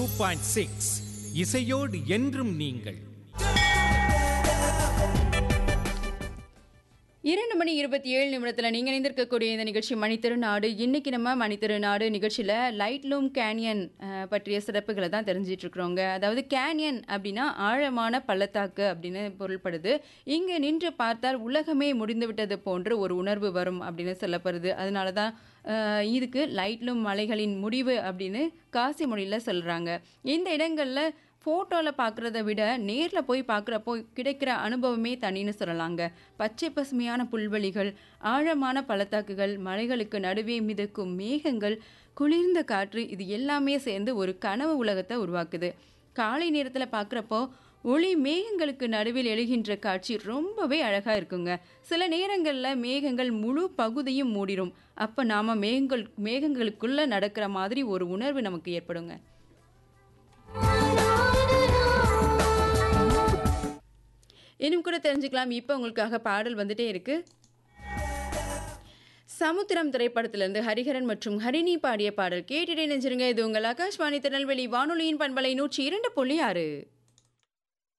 two point six இசையோடு என்றும் நீங்கள் இரண்டு மணி இருபத்தி ஏழு நிமிடத்தில் நீங்கள் இணைந்திருக்கக்கூடிய இந்த நிகழ்ச்சி மணித்திருநாடு இன்னைக்கு நம்ம மணித்திருநாடு நிகழ்ச்சியில் லைட் லூம் கேனியன் அஹ், பற்றிய சிறப்புகளை தான் தெரிஞ்சிட்டு இருக்கிறோங்க அதாவது கேனியன் அப்படின்னா ஆழமான பள்ளத்தாக்கு அப்படின்னு பொருள்படுது இங்கே நின்று பார்த்தால் உலகமே முடிந்துவிட்டது போன்று ஒரு உணர்வு வரும் அப்படின்னு சொல்லப்படுது அதனால தான் அஹ், இதுக்கு லைட் லூம் மலைகளின் முடிவு அப்படின்னு காசி மொழியில் சொல்கிறாங்க இந்த இடங்களில் ஃபோட்டோவில் பார்க்குறத விட நேரில் போய் பார்க்குறப்போ கிடைக்கிற அனுபவமே தனின்னு சொல்லலாங்க பச்சை பசுமையான புல்வெளிகள் ஆழமான பள்ளத்தாக்குகள் மலைகளுக்கு நடுவே மிதக்கும் மேகங்கள் குளிர்ந்த காற்று இது எல்லாமே சேர்ந்து ஒரு கனவு உலகத்தை உருவாக்குது காலை நேரத்தில் பார்க்குறப்போ ஒளி மேகங்களுக்கு நடுவில் எழுகின்ற காட்சி ரொம்பவே அழகாக இருக்குங்க சில நேரங்களில் மேகங்கள் முழு பகுதியும் மூடிடும் அப்போ நாம் மேகங்கள் மேகங்களுக்குள்ளே நடக்கிற மாதிரி ஒரு உணர்வு நமக்கு ஏற்படுங்க இன்னும் கூட தெரிஞ்சுக்கலாம் இப்போ உங்களுக்காக பாடல் வந்துட்டே இருக்கு சமுத்திரம் திரைப்படத்திலிருந்து ஹரிஹரன் மற்றும் ஹரிணி பாடிய பாடல் கேட்டுட்டே நெஞ்சிருங்க இது உங்கள் ஆகாஷ்வாணி திருநெல்வேலி வானொலியின் பண்பலை நூற்றி இரண்டு புள்ளி ஆறு